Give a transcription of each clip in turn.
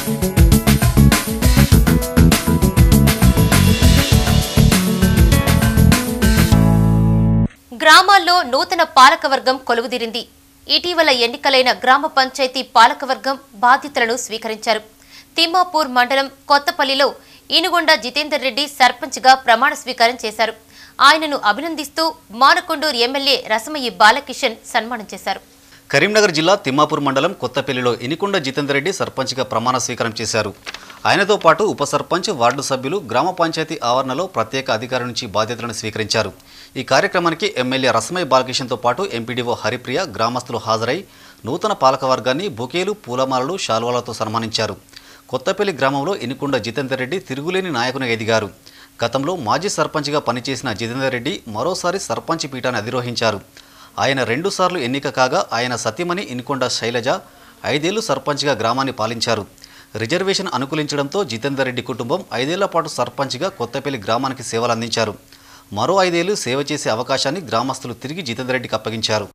గ్రామాల్లో నూతన పాలకవర్గం కొలువుదీరింది ఇటీవల ఎన్నికలైన గ్రామ పంచాయతీ పాలకవర్గం బాధ్యతలను స్వీకరించారు తిమ్మాపూర్ మండలం కొత్తపల్లిలో ఈనుగొండ జితేందర్ రెడ్డి సర్పంచ్గా ప్రమాణ స్వీకారం చేశారు ఆయనను అభినందిస్తూ మానకొండూరు ఎమ్మెల్యే రసమయ్యి బాలకిషన్ సన్మానం చేశారు కరీంనగర్ జిల్లా తిమ్మాపూర్ మండలం కొత్తపల్లిలో ఇనికొండ జితేందర్ రెడ్డి సర్పంచ్గా ప్రమాణ స్వీకారం చేశారు ఆయనతో పాటు ఉప సర్పంచ్ వార్డు సభ్యులు గ్రామ పంచాయతీ ఆవరణలో ప్రత్యేక అధికారి నుంచి బాధ్యతలను స్వీకరించారు ఈ కార్యక్రమానికి ఎమ్మెల్యే రసమయ్య బాలకిషన్తో పాటు ఎంపీడీఓ హరిప్రియ గ్రామస్తులు హాజరై నూతన పాలకవర్గాన్ని బొకేలు పూలమాలలు శాల్వాలతో సన్మానించారు కొత్తపల్లి గ్రామంలో ఇనికొండ జితేందర్ రెడ్డి తిరుగులేని నాయకునిగా ఎదిగారు గతంలో మాజీ సర్పంచ్గా పనిచేసిన జితేందర్ రెడ్డి మరోసారి సర్పంచ్ పీఠాన్ని అధిరోహించారు ఆయన రెండుసార్లు ఎన్నిక కాగా ఆయన సతీమణి ఇన్కొండ శైలజ ఐదేళ్లు సర్పంచ్గా గ్రామాన్ని పాలించారు రిజర్వేషన్ అనుకూలించడంతో జితేందర్ రెడ్డి కుటుంబం ఐదేళ్ల పాటు సర్పంచ్గా కొత్తపల్లి గ్రామానికి సేవలు అందించారు మరో ఐదేళ్లు సేవ చేసే అవకాశాన్ని గ్రామస్తులు తిరిగి జితేందర్ రెడ్డికి అప్పగించారు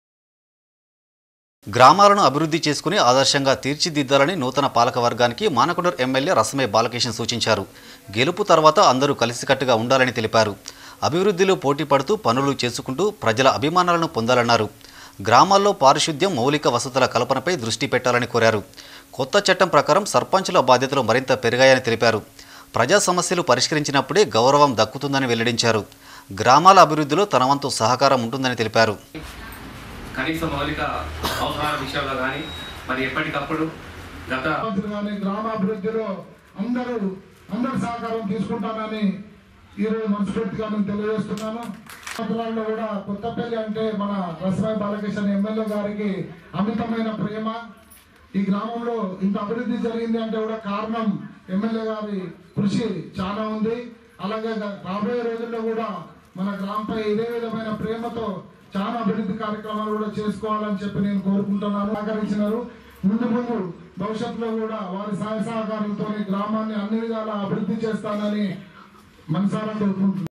గ్రామాలను అభివృద్ధి చేసుకుని ఆదర్శంగా తీర్చిదిద్దాలని నూతన పాలక వర్గానికి మానకొండూరు ఎమ్మెల్యే రసమే బాలకిషన్ సూచించారు గెలుపు తర్వాత అందరూ కలిసికట్టుగా ఉండాలని తెలిపారు అభివృద్ధిలో పోటీ పడుతూ పనులు చేసుకుంటూ ప్రజల అభిమానాలను పొందాలన్నారు గ్రామాల్లో పారిశుద్ధ్యం మౌలిక వసతుల కల్పనపై దృష్టి పెట్టాలని కోరారు కొత్త చట్టం ప్రకారం సర్పంచుల బాధ్యతలు మరింత పెరిగాయని తెలిపారు ప్రజా సమస్యలు పరిష్కరించినప్పుడే గౌరవం దక్కుతుందని వెల్లడించారు గ్రామాల అభివృద్ధిలో తన వంతు సహకారం ఉంటుందని తెలిపారు కనీస మౌలిక అవసరాల విషయంలో కానీ మరి ఎప్పటికప్పుడు గత ముఖ్యమంత్రి కానీ గ్రామాభివృద్ధిలో అందరూ అందరి సహకారం తీసుకుంటానని ఈరోజు మనస్ఫూర్తిగా నేను తెలియజేస్తున్నాను సంవత్సరాల్లో కూడా కొత్తపల్లి అంటే మన రసమయ బాలకృష్ణ ఎమ్మెల్యే గారికి అమితమైన ప్రేమ ఈ గ్రామంలో ఇంత అభివృద్ధి జరిగింది అంటే కూడా కారణం ఎమ్మెల్యే గారి కృషి చాలా ఉంది అలాగే రాబోయే రోజుల్లో కూడా మన గ్రామంపై ఇదే విధమైన ప్రేమతో చాలా అభివృద్ధి కార్యక్రమాలు కూడా చేసుకోవాలని చెప్పి నేను కోరుకుంటున్నాను సహకరించినారు ముందు ముందు భవిష్యత్తులో కూడా వారి సహాయ సహకారంతో గ్రామాన్ని అన్ని విధాలా అభివృద్ధి చేస్తానని మనసారా కోరుకుంటున్నాను